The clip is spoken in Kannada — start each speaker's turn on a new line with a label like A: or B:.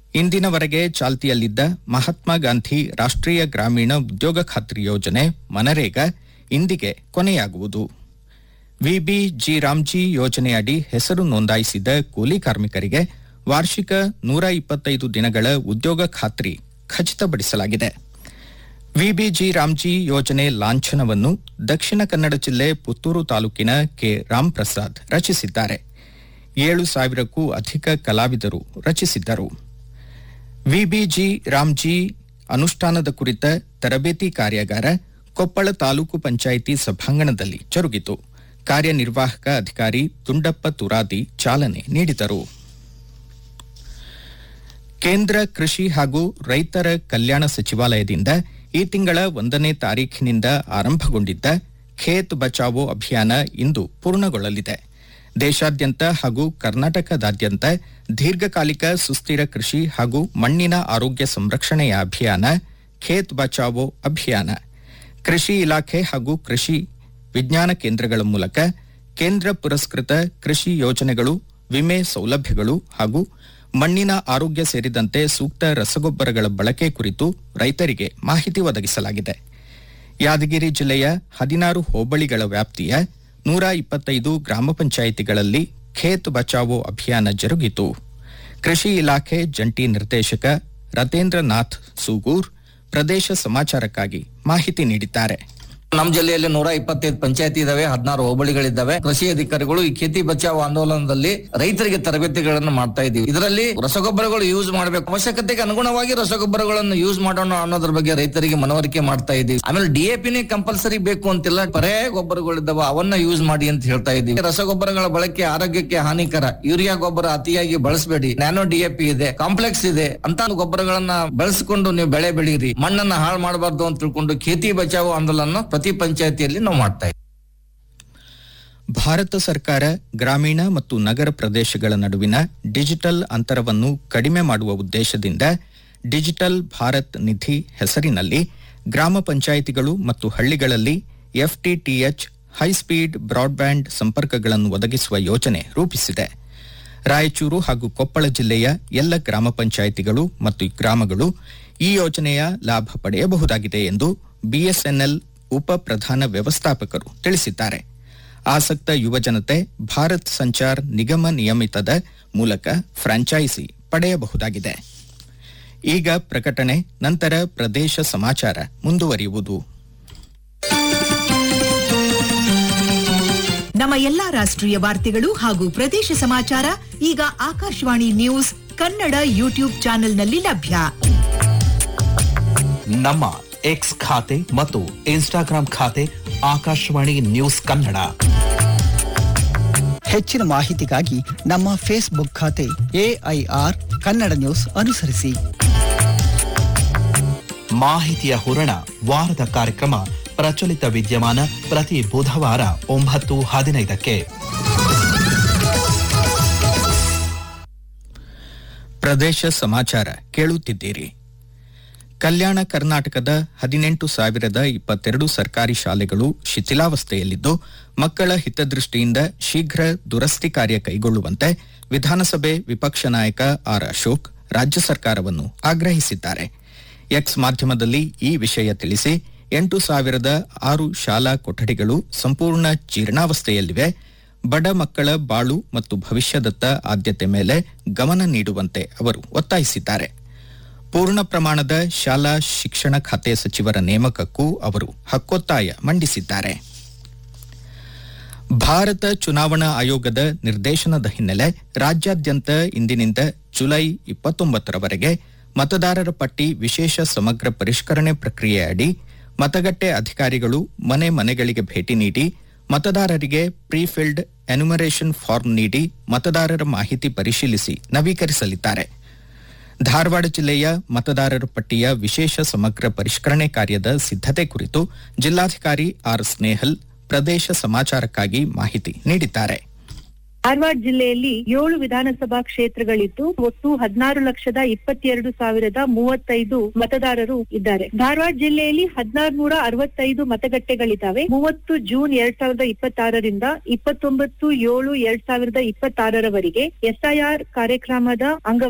A: ಇಂದಿನವರೆಗೆ ಚಾಲ್ತಿಯಲ್ಲಿದ್ದ ಮಹಾತ್ಮ ಗಾಂಧಿ ರಾಷ್ಟ್ರೀಯ ಗ್ರಾಮೀಣ ಉದ್ಯೋಗ ಖಾತ್ರಿ ಯೋಜನೆ ಮನರೇಗಾ ಇಂದಿಗೆ ಕೊನೆಯಾಗುವುದು ವಿಬಿಜಿ ರಾಮ್ಜಿ ಯೋಜನೆಯಡಿ ಹೆಸರು ನೋಂದಾಯಿಸಿದ ಕೂಲಿ ಕಾರ್ಮಿಕರಿಗೆ ವಾರ್ಷಿಕ ನೂರ ಇಪ್ಪತ್ತೈದು ದಿನಗಳ ಉದ್ಯೋಗ ಖಾತ್ರಿ ಖಚಿತಪಡಿಸಲಾಗಿದೆ ವಿಬಿಜಿ ರಾಮ್ಜಿ ಯೋಜನೆ ಲಾಂಛನವನ್ನು ದಕ್ಷಿಣ ಕನ್ನಡ ಜಿಲ್ಲೆ ಪುತ್ತೂರು ತಾಲೂಕಿನ ಕೆ ರಾಮ್ಪ್ರಸಾದ್ ರಚಿಸಿದ್ದಾರೆ ಏಳು ಸಾವಿರಕ್ಕೂ ಅಧಿಕ ಕಲಾವಿದರು ರಚಿಸಿದ್ದರು ವಿಬಿಜಿ ರಾಮ್ಜಿ ಅನುಷ್ಠಾನದ ಕುರಿತ ತರಬೇತಿ ಕಾರ್ಯಾಗಾರ ಕೊಪ್ಪಳ ತಾಲೂಕು ಪಂಚಾಯಿತಿ ಸಭಾಂಗಣದಲ್ಲಿ ಜರುಗಿತು ಕಾರ್ಯನಿರ್ವಾಹಕ ಅಧಿಕಾರಿ ತುಂಡಪ್ಪ ತುರಾದಿ ಚಾಲನೆ ನೀಡಿದರು ಕೇಂದ್ರ ಕೃಷಿ ಹಾಗೂ ರೈತರ ಕಲ್ಯಾಣ ಸಚಿವಾಲಯದಿಂದ ಈ ತಿಂಗಳ ಒಂದನೇ ತಾರೀಖಿನಿಂದ ಆರಂಭಗೊಂಡಿದ್ದ ಖೇತ್ ಬಚಾವೋ ಅಭಿಯಾನ ಇಂದು ಪೂರ್ಣಗೊಳ್ಳಲಿದೆ ದೇಶಾದ್ಯಂತ ಹಾಗೂ ಕರ್ನಾಟಕದಾದ್ಯಂತ ದೀರ್ಘಕಾಲಿಕ ಸುಸ್ಥಿರ ಕೃಷಿ ಹಾಗೂ ಮಣ್ಣಿನ ಆರೋಗ್ಯ ಸಂರಕ್ಷಣೆಯ ಅಭಿಯಾನ ಖೇತ್ ಬಚಾವೋ ಅಭಿಯಾನ ಕೃಷಿ ಇಲಾಖೆ ಹಾಗೂ ಕೃಷಿ ವಿಜ್ಞಾನ ಕೇಂದ್ರಗಳ ಮೂಲಕ ಕೇಂದ್ರ ಪುರಸ್ಕೃತ ಕೃಷಿ ಯೋಜನೆಗಳು ವಿಮೆ ಸೌಲಭ್ಯಗಳು ಹಾಗೂ ಮಣ್ಣಿನ ಆರೋಗ್ಯ ಸೇರಿದಂತೆ ಸೂಕ್ತ ರಸಗೊಬ್ಬರಗಳ ಬಳಕೆ ಕುರಿತು ರೈತರಿಗೆ ಮಾಹಿತಿ ಒದಗಿಸಲಾಗಿದೆ ಯಾದಗಿರಿ ಜಿಲ್ಲೆಯ ಹದಿನಾರು ಹೋಬಳಿಗಳ ವ್ಯಾಪ್ತಿಯ ನೂರ ಇಪ್ಪತ್ತೈದು ಗ್ರಾಮ ಪಂಚಾಯಿತಿಗಳಲ್ಲಿ ಖೇತ್ ಬಚಾವೋ ಅಭಿಯಾನ ಜರುಗಿತು ಕೃಷಿ ಇಲಾಖೆ ಜಂಟಿ ನಿರ್ದೇಶಕ ರತೇಂದ್ರನಾಥ್ ಸೂಗೂರ್ ಪ್ರದೇಶ ಸಮಾಚಾರಕ್ಕಾಗಿ ಮಾಹಿತಿ ನೀಡಿದ್ದಾರೆ
B: ನಮ್ಮ ಜಿಲ್ಲೆಯಲ್ಲಿ ನೂರ ಇಪ್ಪತ್ತೈದು ಪಂಚಾಯತಿ ಇದಾವೆ ಹದಿನಾರು ಹೋಬಳಿಗಳಿದ್ದಾವೆ ಕೃಷಿ ಅಧಿಕಾರಿಗಳು ಈ ಖೇತಿ ಬಚಾವ್ ಆಂದೋಲನದಲ್ಲಿ ರೈತರಿಗೆ ತರಬೇತಿಗಳನ್ನು ಮಾಡ್ತಾ ಇದೀವಿ ಇದರಲ್ಲಿ ರಸಗೊಬ್ಬರಗಳು ಯೂಸ್ ಮಾಡಬೇಕು ಅವಶ್ಯಕತೆಗೆ ಅನುಗುಣವಾಗಿ ರಸಗೊಬ್ಬರಗಳನ್ನು ಯೂಸ್ ಮಾಡೋಣ ಅನ್ನೋದ್ರ ಬಗ್ಗೆ ರೈತರಿಗೆ ಮನವರಿಕೆ ಮಾಡ್ತಾ ಇದೀವಿ ಆಮೇಲೆ ಡಿಎಪಿನೇ ಕಂಪಲ್ಸರಿ ಬೇಕು ಅಂತಿಲ್ಲ ಪರ್ಯಾಯ ಗೊಬ್ಬರಗಳಿದ್ದಾವೆ ಅವನ್ನ ಯೂಸ್ ಮಾಡಿ ಅಂತ ಹೇಳ್ತಾ ಇದೀವಿ ರಸಗೊಬ್ಬರಗಳ ಬಳಕೆ ಆರೋಗ್ಯಕ್ಕೆ ಹಾನಿಕರ ಯೂರಿಯಾ ಗೊಬ್ಬರ ಅತಿಯಾಗಿ ಬಳಸಬೇಡಿ ನ್ಯಾನೋ ಡಿಎಪಿ ಇದೆ ಕಾಂಪ್ಲೆಕ್ಸ್ ಇದೆ ಅಂತ ಗೊಬ್ಬರಗಳನ್ನ ಬಳಸಿಕೊಂಡು ನೀವು ಬೆಳೆ ಬೆಳೀರಿ ಮಣ್ಣನ್ನ ಹಾಳು ಮಾಡಬಾರ್ದು ಅಂತ ತಿಳ್ಕೊಂಡು ಖೇತಿ ಬಚಾವ್ ಆಂದೋಲನ ಪ್ರತಿ ಪಂಚಾಯತಿಯಲ್ಲಿ ನಾವು ಮಾಡ್ತಾ ಇದ್ದೀವಿ
A: ಭಾರತ ಸರ್ಕಾರ ಗ್ರಾಮೀಣ ಮತ್ತು ನಗರ ಪ್ರದೇಶಗಳ ನಡುವಿನ ಡಿಜಿಟಲ್ ಅಂತರವನ್ನು ಕಡಿಮೆ ಮಾಡುವ ಉದ್ದೇಶದಿಂದ ಡಿಜಿಟಲ್ ಭಾರತ್ ನಿಧಿ ಹೆಸರಿನಲ್ಲಿ ಗ್ರಾಮ ಪಂಚಾಯಿತಿಗಳು ಮತ್ತು ಹಳ್ಳಿಗಳಲ್ಲಿ ಎಫ್ಟಿಟಿಎಚ್ ಹೈಸ್ಪೀಡ್ ಬ್ರಾಡ್ಬ್ಯಾಂಡ್ ಸಂಪರ್ಕಗಳನ್ನು ಒದಗಿಸುವ ಯೋಜನೆ ರೂಪಿಸಿದೆ ರಾಯಚೂರು ಹಾಗೂ ಕೊಪ್ಪಳ ಜಿಲ್ಲೆಯ ಎಲ್ಲ ಗ್ರಾಮ ಪಂಚಾಯಿತಿಗಳು ಮತ್ತು ಗ್ರಾಮಗಳು ಈ ಯೋಜನೆಯ ಲಾಭ ಪಡೆಯಬಹುದಾಗಿದೆ ಎಂದು ಬಿಎಸ್ಎನ್ಎಲ್ ಉಪ ಪ್ರಧಾನ ವ್ಯವಸ್ಥಾಪಕರು ತಿಳಿಸಿದ್ದಾರೆ ಆಸಕ್ತ ಯುವಜನತೆ ಭಾರತ್ ಸಂಚಾರ್ ನಿಗಮ ನಿಯಮಿತದ ಮೂಲಕ ಫ್ರಾಂಚೈಸಿ ಪಡೆಯಬಹುದಾಗಿದೆ ಈಗ ಪ್ರಕಟಣೆ ನಂತರ ಪ್ರದೇಶ ಸಮಾಚಾರ ಮುಂದುವರಿಯುವುದು
C: ನಮ್ಮ ಎಲ್ಲಾ ರಾಷ್ಟ್ರೀಯ ವಾರ್ತೆಗಳು ಹಾಗೂ ಪ್ರದೇಶ ಸಮಾಚಾರ ಈಗ ಆಕಾಶವಾಣಿ ನ್ಯೂಸ್ ಕನ್ನಡ ಯೂಟ್ಯೂಬ್ ಚಾನೆಲ್ನಲ್ಲಿ ಲಭ್ಯ
D: ನಮ್ಮ ಎಕ್ಸ್ ಖಾತೆ ಮತ್ತು ಇನ್ಸ್ಟಾಗ್ರಾಂ ಖಾತೆ ಆಕಾಶವಾಣಿ ನ್ಯೂಸ್ ಕನ್ನಡ
E: ಹೆಚ್ಚಿನ ಮಾಹಿತಿಗಾಗಿ ನಮ್ಮ ಫೇಸ್ಬುಕ್ ಖಾತೆ ಎಐಆರ್ ಕನ್ನಡ ನ್ಯೂಸ್ ಅನುಸರಿಸಿ
D: ಮಾಹಿತಿಯ ಹೂರಣ ವಾರದ ಕಾರ್ಯಕ್ರಮ ಪ್ರಚಲಿತ ವಿದ್ಯಮಾನ ಪ್ರತಿ ಬುಧವಾರ ಒಂಬತ್ತು ಹದಿನೈದಕ್ಕೆ
A: ಪ್ರದೇಶ ಸಮಾಚಾರ ಕೇಳುತ್ತಿದ್ದೀರಿ ಕಲ್ಯಾಣ ಕರ್ನಾಟಕದ ಹದಿನೆಂಟು ಸಾವಿರದ ಇಪ್ಪತ್ತೆರಡು ಸರ್ಕಾರಿ ಶಾಲೆಗಳು ಶಿಥಿಲಾವಸ್ಥೆಯಲ್ಲಿದ್ದು ಮಕ್ಕಳ ಹಿತದೃಷ್ಟಿಯಿಂದ ಶೀಘ್ರ ದುರಸ್ತಿ ಕಾರ್ಯ ಕೈಗೊಳ್ಳುವಂತೆ ವಿಧಾನಸಭೆ ವಿಪಕ್ಷ ನಾಯಕ ಆರ್ ಅಶೋಕ್ ರಾಜ್ಯ ಸರ್ಕಾರವನ್ನು ಆಗ್ರಹಿಸಿದ್ದಾರೆ ಎಕ್ಸ್ ಮಾಧ್ಯಮದಲ್ಲಿ ಈ ವಿಷಯ ತಿಳಿಸಿ ಎಂಟು ಸಾವಿರದ ಆರು ಶಾಲಾ ಕೊಠಡಿಗಳು ಸಂಪೂರ್ಣ ಜೀರ್ಣಾವಸ್ಥೆಯಲ್ಲಿವೆ ಬಡ ಮಕ್ಕಳ ಬಾಳು ಮತ್ತು ಭವಿಷ್ಯದತ್ತ ಆದ್ಯತೆ ಮೇಲೆ ಗಮನ ನೀಡುವಂತೆ ಅವರು ಒತ್ತಾಯಿಸಿದ್ದಾರೆ ಪೂರ್ಣ ಪ್ರಮಾಣದ ಶಾಲಾ ಶಿಕ್ಷಣ ಖಾತೆ ಸಚಿವರ ನೇಮಕಕ್ಕೂ ಅವರು ಹಕ್ಕೊತ್ತಾಯ ಮಂಡಿಸಿದ್ದಾರೆ ಭಾರತ ಚುನಾವಣಾ ಆಯೋಗದ ನಿರ್ದೇಶನದ ಹಿನ್ನೆಲೆ ರಾಜ್ಯಾದ್ಯಂತ ಇಂದಿನಿಂದ ಜುಲೈ ಇಪ್ಪತ್ತೊಂಬತ್ತರವರೆಗೆ ಮತದಾರರ ಪಟ್ಟಿ ವಿಶೇಷ ಸಮಗ್ರ ಪರಿಷ್ಕರಣೆ ಪ್ರಕ್ರಿಯೆ ಅಡಿ ಮತಗಟ್ಟೆ ಅಧಿಕಾರಿಗಳು ಮನೆ ಮನೆಗಳಿಗೆ ಭೇಟಿ ನೀಡಿ ಮತದಾರರಿಗೆ ಪ್ರೀಫಿಲ್ಡ್ ಎನ್ಯುಮರೇಷನ್ ಫಾರ್ಮ್ ನೀಡಿ ಮತದಾರರ ಮಾಹಿತಿ ಪರಿಶೀಲಿಸಿ ನವೀಕರಿಸಲಿದ್ದಾರೆ ಧಾರವಾಡ ಜಿಲ್ಲೆಯ ಮತದಾರರ ಪಟ್ಟಿಯ ವಿಶೇಷ ಸಮಗ್ರ ಪರಿಷ್ಕರಣೆ ಕಾರ್ಯದ ಸಿದ್ಧತೆ ಕುರಿತು ಜಿಲ್ಲಾಧಿಕಾರಿ ಆರ್ ಸ್ನೇಹಲ್ ಪ್ರದೇಶ ಸಮಾಚಾರಕ್ಕಾಗಿ ಮಾಹಿತಿ ನೀಡಿದ್ದಾರೆ
F: ಧಾರವಾಡ ಜಿಲ್ಲೆಯಲ್ಲಿ ಏಳು ವಿಧಾನಸಭಾ ಕ್ಷೇತ್ರಗಳಿದ್ದು ಒಟ್ಟು ಹದಿನಾರು ಲಕ್ಷದ ಇಪ್ಪತ್ತೆರಡು ಸಾವಿರದ ಮೂವತ್ತೈದು ಮತದಾರರು ಇದ್ದಾರೆ ಧಾರವಾಡ ಜಿಲ್ಲೆಯಲ್ಲಿ ಹದಿನಾರು ನೂರ ಅರವತ್ತೈದು ಮತಗಟ್ಟೆಗಳಿದ್ದಾವೆ ಮೂವತ್ತು ಜೂನ್ ಎರಡ್ ಸಾವಿರದ ಇಪ್ಪತ್ತಾರರಿಂದ ಇಪ್ಪತ್ತೊಂಬತ್ತು ಏಳು ಎರಡ್ ಸಾವಿರದ ಇಪ್ಪತ್ತಾರರವರೆಗೆ ಎಸ್ಐಆರ್ ಕಾರ್ಯಕ್ರಮದ ಅಂಗ